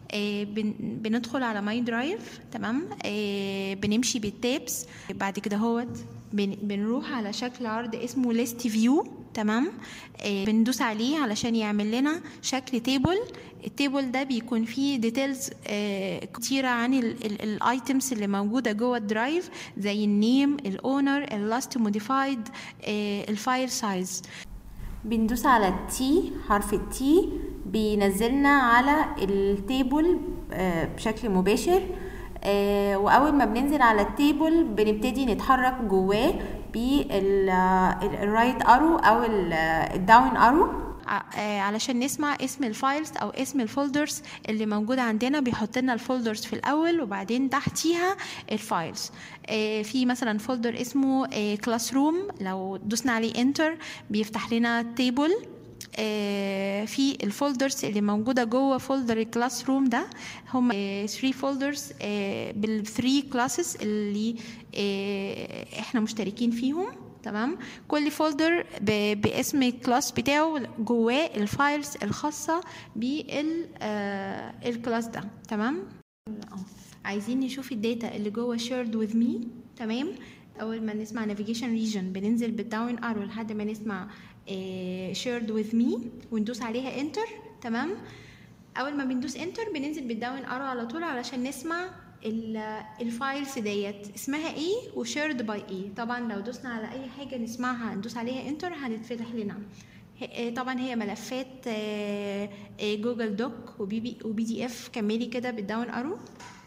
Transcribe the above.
آه، بن- بندخل على ماي درايف تمام آه، بنمشي بالتابس بعد كده هوت بن- بنروح على شكل عرض اسمه ليست فيو تمام آه، بندوس عليه علشان يعمل لنا شكل تيبل التيبل ده بيكون فيه ديتيلز كتيرة عن الايتمز اللي موجودة جوه الدرايف زي النيم الاونر اللاست موديفايد الفايل سايز بندوس على التي حرف التي بينزلنا على التيبل آه، بشكل مباشر آه، واول ما بننزل على التيبل بنبتدي نتحرك جواه بالرايت ارو او الداون ارو علشان نسمع اسم الفايلز او اسم الفولدرز اللي موجوده عندنا بيحط لنا الفولدرز في الاول وبعدين تحتيها الفايلز آه، في مثلا فولدر اسمه كلاس روم لو دوسنا عليه انتر بيفتح لنا تيبل آه، في الفولدرز اللي موجوده جوه فولدر الكلاس روم ده هم 3 فولدرز بال 3 كلاسز اللي آه، احنا مشتركين فيهم تمام كل فولدر ب- باسم الكلاس بتاعه جواه الفايلز الخاصه بالكلاس ده تمام آه. عايزين نشوف الداتا اللي جوه shared with me تمام اول ما نسمع navigation region بننزل بالداون ارو لحد ما نسمع آه، shared with me وندوس عليها enter تمام اول ما بندوس انتر بننزل بالداون ارو على طول علشان نسمع ال- الفايلز ديت اسمها ايه وشيرد باي ايه طبعا لو دوسنا على اي حاجه نسمعها ندوس عليها انتر هتتفتح لنا ه- طبعا هي ملفات آه، آه، جوجل دوك وبي بي وبي دي اف كملي كده بالداون ارو